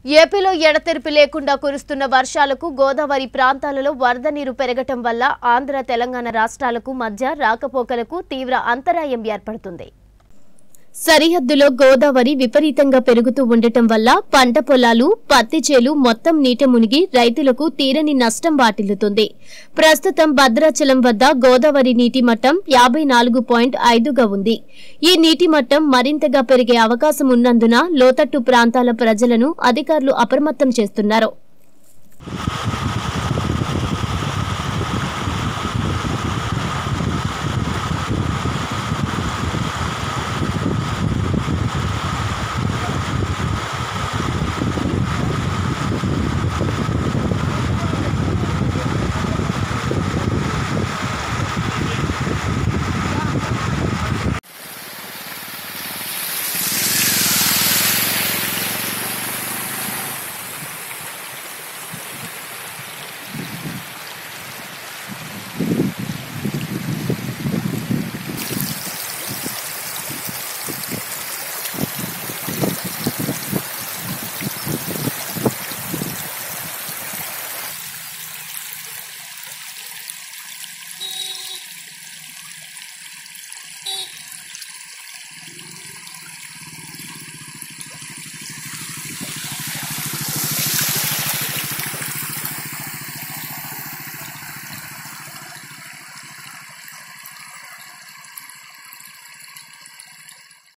ఏపీలో ఎడతెరిపి లేకుండా కురుస్తున్న వర్షాలకు గోదావరి ప్రాంతాలలో వరద నీరు పెరగటం వల్ల ఆంధ్ర తెలంగాణ రాష్ట్రాలకు మధ్య రాకపోకలకు తీవ్ర అంతరాయం ఏర్పడుతుంది సరిహద్దులో గోదావరి విపరీతంగా పెరుగుతూ ఉండటం వల్ల పంట పొలాలు పత్తి చేలు మొత్తం నీట మునిగి రైతులకు తీరని నష్టం వాటిల్లుతుంది ప్రస్తుతం భద్రాచలం వద్ద గోదావరి నీటి మట్టం యాభై నాలుగు పాయింట్ ఐదుగా ఉంది ఈ నీటి మట్టం మరింతగా పెరిగే అవకాశం ఉన్నందున లోతట్టు ప్రాంతాల ప్రజలను అధికారులు అప్రమత్తం చేస్తున్నారు